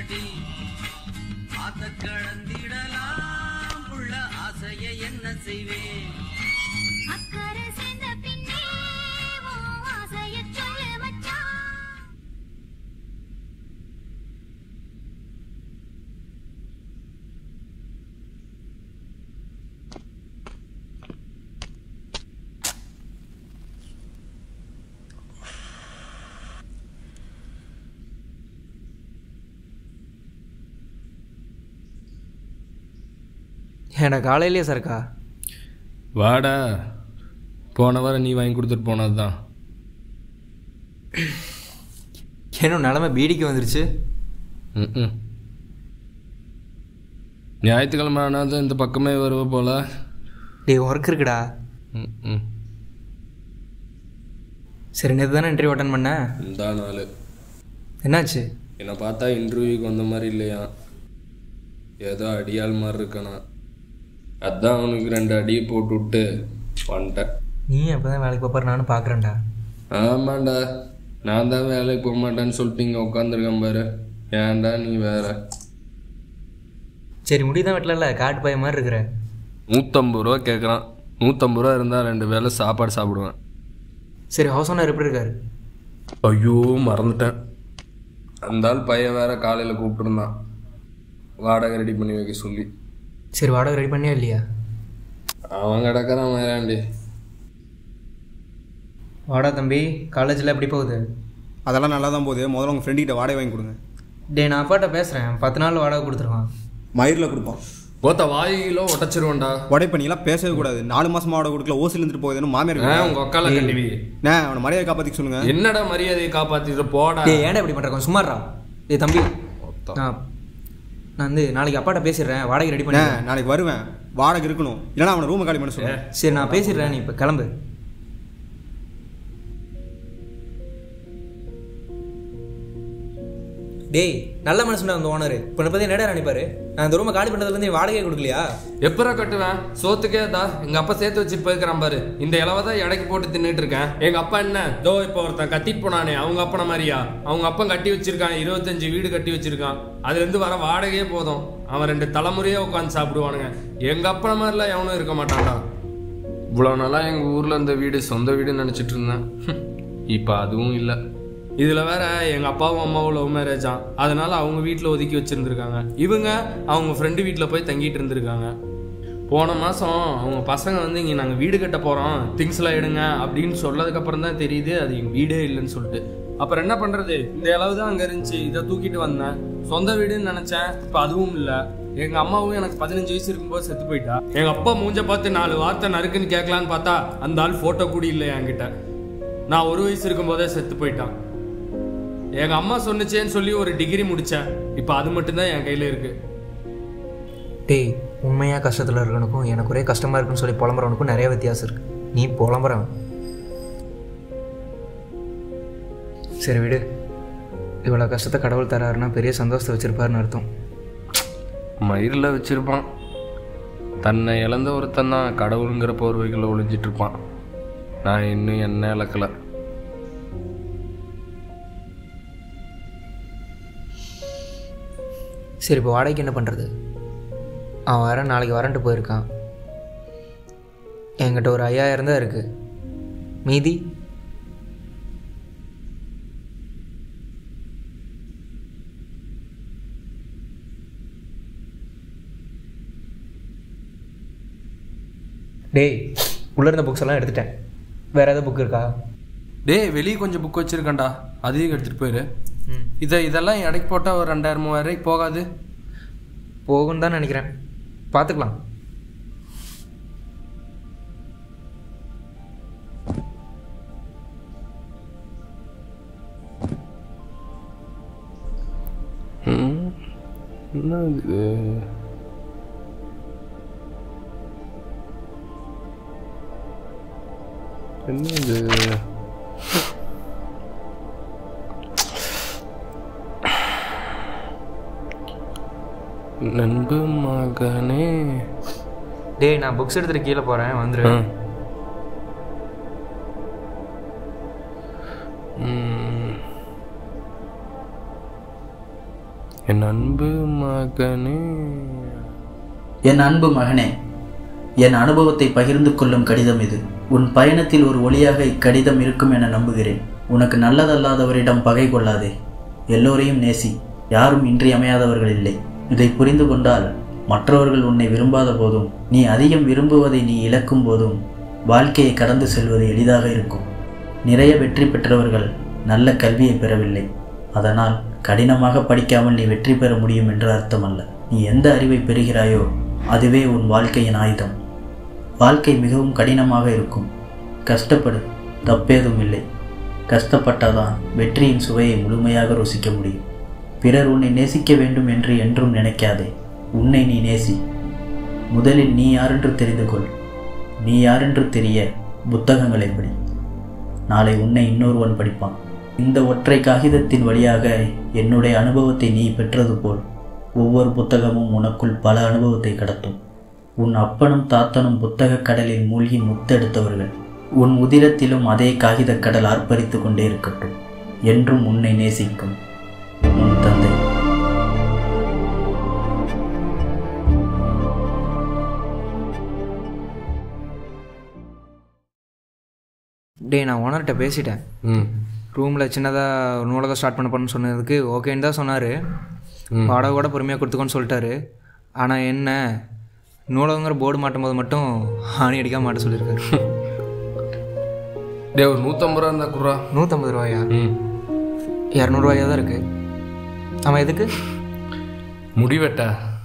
காட்டில் ஆத்த கடந்திடலாம் உள்ள ஆசையை என்ன செய்வேன் அக்கறை சேர்ந்த பின்னே உன் ஆசையச் சொல்லு மச்சான் ஏடா காலையிலேயே சரக்கா வாடா போன வாரம் நீ வாங்கி கொடுத்துட்டு போனது தான் என்ன நிலமை பீடிக்கு வந்துருச்சு ம் ஞாயிற்றுக்கிழமை ஆனால் தான் இந்த பக்கமே வருவ போல டேய் ஒர்க் இருக்குடா ம் ம் சரி நேற்று தானே இன்டர்வியூ அட்டன் பண்ண இந்த நாள் என்னாச்சு என்னை பார்த்தா இன்டர்வியூக்கு வந்த மாதிரி இல்லையா ஏதோ அடியாள் மாதிரி இருக்கனா அதான் அவனுக்கு ரெண்டு அடியை போட்டு விட்டு வந்துட்டேன் நீ அப்போ தான் வேலைக்கு போப்பாரு நானும் பார்க்குறேன்டா ஆமாண்டா நான் தான் வேலைக்கு போக மாட்டேன்னு சொல்லிட்டு இங்கே உட்காந்துருக்கேன் பாரு ஏன்டா நீ வேற சரி முடி தான் வெட்டல காட்டு பையன் மாதிரி இருக்கிற நூற்றம்பது ரூபா கேட்குறான் நூற்றம்பது ரூபா இருந்தால் ரெண்டு வேளை சாப்பாடு சாப்பிடுவேன் சரி ஹவுஸ் ஓனர் எப்படி இருக்காரு ஐயோ மறந்துட்டேன் அந்த ஆள் பையன் வேற காலையில் கூப்பிட்டுருந்தான் வாடகை ரெடி பண்ணி வைக்க சொல்லி சரி வாடகை ரெடி பண்ணியா இல்லையா அவன் கிடக்கிறான் வேறாண்டி வாடா தம்பி காலேஜில் எப்படி போகுது அதெல்லாம் நல்லா தான் போகுது முதல்ல உங்கள் ஃப்ரெண்டுக்கிட்ட வாடகை வாங்கி கொடுங்க டேய் நான் அப்பாட்ட பேசுகிறேன் பத்து நாள் வாடகை கொடுத்துருவான் மயிரில் கொடுப்போம் போத்த வாயிலோ உடச்சிருவேன்டா உடை பண்ணிலாம் பேசவே கூடாது நாலு மாசமா வாடகை கொடுக்கல ஓசில் இருந்துட்டு போகுதுன்னு மாமியார் ஆ, இருக்கா? உங்க அக்கால கண்டிவி அண்ணே, அவனை மரியாதை காப்பாற்றிக்க சொல்லுங்க என்னடா மரியாதையை காப்பாத்திட்டு போடா டேய் ஏன்டா இப்படி பண்ணுற கொஞ்சம் சும்மாறா டேய் தம்பி நான் நான் வந்து நாளைக்கு அப்பாட்ட பேசிடுறேன் வாடகை ரெடி அண்ணே, பண்ணி நாளைக்கு வருவேன் வாடகை இருக்கணும் இல்லைன்னா அவனை ரூமை காலி பண்ண சொல்லுங்க சரி நான் பேசிடுறேன் நீ இப்போ கிளம்பு டேய் நல்ல மனுஷன் அந்த ஓனர் இப்போ பற்றி என்னடா நினைப்பாரு நான் இந்த ரூமை காலி பண்ணுறதுலேருந்து நீ வாடகை கொடுக்கலையா எப்பரா கட்டுவேன் சோத்துக்கே தா எங்க அப்பா சேர்த்து வச்சுட்டு போயிருக்கிறான் பாரு இந்த இலவை தான் எடைக்கு போட்டு தின்னுட்டு இருக்கேன் எங்க அப்பா என்ன தோ இப்போ ஒருத்தன் கத்திட்டு போனானே அவங்க அப்பன மாதிரியா அவங்க அப்பன் கட்டி வச்சிருக்கான் இருபத்தஞ்சு வீடு கட்டி வச்சிருக்கான் அதுல இருந்து வர வாடகையே போதும் அவன் ரெண்டு தலைமுறையே உட்காந்து சாப்பிடுவானுங்க எங்க அப்பன மாதிரிலாம் எவனும் இருக்க மாட்டான்டா இவ்வளோ நாளா எங்க ஊர்ல இந்த வீடு சொந்த வீடுன்னு நினைச்சிட்டு இருந்தேன் இப்போ அதுவும் இல்லை இதுல வேற எங்க அப்பாவும் அம்மாவும் லவ் மேரேஜா அதனால அவங்க வீட்டில் ஒதுக்கி வச்சிருந்திருக்காங்க இவங்க அவங்க ஃப்ரெண்டு வீட்டில் போய் தங்கிட்டு இருந்திருக்காங்க போன மாதம் அவங்க பசங்க வந்து இங்கே நாங்கள் வீடு கட்ட போகிறோம் திங்ஸ்லாம் எடுங்க அப்படின்னு சொன்னதுக்கப்புறம் தான் தெரியுது அது எங்கள் வீடே இல்லைன்னு சொல்லிட்டு அப்புறம் என்ன பண்ணுறது இந்த அளவு தான் அங்கே இருந்துச்சு இதை தூக்கிட்டு வந்தேன் சொந்த வீடுன்னு நினச்சேன் இப்போ அதுவும் இல்லை எங்கள் அம்மாவும் எனக்கு பதினஞ்சு வயசு இருக்கும்போது செத்து போயிட்டா எங்கள் அப்பா மூஞ்ச பார்த்து நாலு வார்த்தை நறுக்குன்னு கேட்கலான்னு பார்த்தா அந்த ஆள் ஃபோட்டோ கூட இல்லை என்கிட்ட நான் ஒரு வயசு இருக்கும்போதே செத்து போயிட்டான் எங்க அம்மா சொன்னுச்சேன்னு சொல்லி ஒரு டிகிரி முடிச்சேன் இப்போ அது மட்டும்தான் என் கையில இருக்கு டேய் உண்மையாக கஷ்டத்தில் இருக்கனுக்கும் எனக்கு ஒரே கஷ்டமாக இருக்குன்னு சொல்லி புலம்புறவனுக்கும் நிறைய வித்தியாசம் இருக்கு நீ புலம்புறவன் சரி விடு இவ்வளோ கஷ்டத்தை கடவுள் தராருன்னா பெரிய சந்தோஷத்தை வச்சிருப்பாருன்னு அர்த்தம் மயிரில் வச்சிருப்பான் தன்னை இழந்த ஒருத்தன் தான் கடவுளுங்கிற போர்வைகளில் ஒளிஞ்சிட்டு இருப்பான் நான் இன்னும் என்ன இழக்கலை சரி இப்போ வாடகைக்கு என்ன பண்ணுறது அவன் வர நாளைக்கு வரன்ட்டு போயிருக்கான் என்கிட்ட ஒரு ஐயாயிரம் தான் இருக்குது மீதி டேய் உள்ளே இருந்த புக்ஸ் எல்லாம் எடுத்துட்டேன் வேறு ஏதாவது புக் இருக்கா டேய் வெளியே கொஞ்சம் புக் வச்சிருக்கேன்டா அதையும் எடுத்துகிட்டு போயிரு ம் இதை இதெல்லாம் எடைக்கு போட்டால் ஒரு ரெண்டாயிரம் மூவாயிரம் ரூபாய்க்கு போகாது போகும்னு தான் நினைக்கிறேன் பார்த்துக்கலாம் என்ன இது என்ன இது நண்பு மகனே டேய் நான் புக்ஸ் எடுத்துகிட்டு கீழே போகிறேன் வந்துரு ம். என் அன்பு மகனே என் அன்பு மகனே என் அனுபவத்தை பகிர்ந்து கொள்ளும் கடிதம் இது உன் பயணத்தில் ஒரு ஒளியாக இக்கடிதம் இருக்கும் என நம்புகிறேன் உனக்கு நல்லதல்லாதவரிடம் பகை கொள்ளாதே எல்லோரையும் நேசி யாரும் இன்றியமையாதவர்கள் இல்லை இதை புரிந்து கொண்டால் மற்றவர்கள் உன்னை விரும்பாத போதும் நீ அதிகம் விரும்புவதை நீ இழக்கும் போதும் வாழ்க்கையை கடந்து செல்வது எளிதாக இருக்கும் நிறைய வெற்றி பெற்றவர்கள் நல்ல கல்வியை பெறவில்லை அதனால் கடினமாக படிக்காமல் நீ வெற்றி பெற முடியும் என்று அர்த்தமல்ல நீ எந்த அறிவை பெறுகிறாயோ அதுவே உன் வாழ்க்கையின் ஆயுதம் வாழ்க்கை மிகவும் கடினமாக இருக்கும் கஷ்டப்படு தப்பேதும் இல்லை கஷ்டப்பட்டாதான் வெற்றியின் சுவையை முழுமையாக ருசிக்க முடியும் பிறர் உன்னை நேசிக்க வேண்டும் என்று என்றும் நினைக்காதே உன்னை நீ நேசி முதலில் நீ யாரென்று தெரிந்து கொள் நீ யாரென்று தெரிய புத்தகங்களை படி நாளை உன்னை இன்னொருவன் படிப்பான் இந்த ஒற்றை காகிதத்தின் வழியாக என்னுடைய அனுபவத்தை நீ பெற்றது போல் ஒவ்வொரு புத்தகமும் உனக்குள் பல அனுபவத்தை கடத்தும் உன் அப்பனும் தாத்தனும் புத்தகக் கடலில் மூழ்கி முத்தெடுத்தவர்கள் உன் உதிரத்திலும் அதே காகிதக் கடல் ஆர்ப்பரித்து கொண்டே இருக்கட்டும் என்றும் உன்னை நேசிக்கும் உன் தந்தை டேய் நான் ஓனர்கிட்ட பேசிட்டேன் ம் ரூமில் சின்னதாக ஒரு நூலகம் ஸ்டார்ட் பண்ண போறேன்னு சொன்னதுக்கு ஓகேன்னு தான் சொன்னார் வாடகை கூட பொறுமையாக கொடுத்துக்கோன்னு சொல்லிட்டாரு ஆனால் என்ன நூலகங்கிற போர்டு மாட்டும் போது மட்டும் ஆணி அடிக்காம மாட்ட சொல்லியிருக்காரு டே ஒரு நூற்றம்பது ரூபா இருந்தா குர்ரா நூற்றம்பது ரூபாயா ம் இரநூறுவாயா தான் இருக்குது ஆமாம் எதுக்கு முடிவெட்ட